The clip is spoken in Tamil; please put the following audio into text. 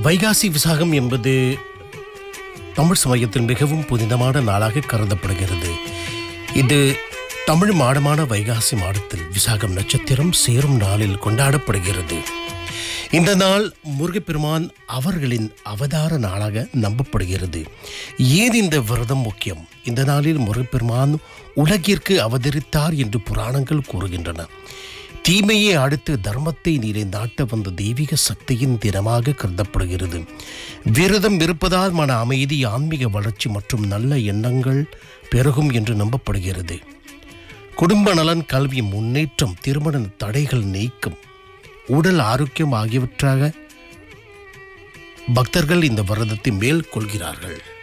வைகாசி விசாகம் என்பது தமிழ் சமயத்தில் மிகவும் புனிதமான நாளாக கருதப்படுகிறது இது தமிழ் மாடமான வைகாசி மாதத்தில் விசாகம் நட்சத்திரம் சேரும் நாளில் கொண்டாடப்படுகிறது இந்த நாள் முருகப்பெருமான் அவர்களின் அவதார நாளாக நம்பப்படுகிறது ஏன் இந்த விரதம் முக்கியம் இந்த நாளில் முருகப்பெருமான் உலகிற்கு அவதரித்தார் என்று புராணங்கள் கூறுகின்றன தீமையை அடுத்து தர்மத்தை நீரை நாட்ட வந்த தெய்வீக சக்தியின் தினமாக கருதப்படுகிறது விரதம் இருப்பதால் மன அமைதி ஆன்மீக வளர்ச்சி மற்றும் நல்ல எண்ணங்கள் பெருகும் என்று நம்பப்படுகிறது குடும்ப நலன் கல்வி முன்னேற்றம் திருமண தடைகள் நீக்கும் உடல் ஆரோக்கியம் ஆகியவற்றாக பக்தர்கள் இந்த விரதத்தை மேற்கொள்கிறார்கள்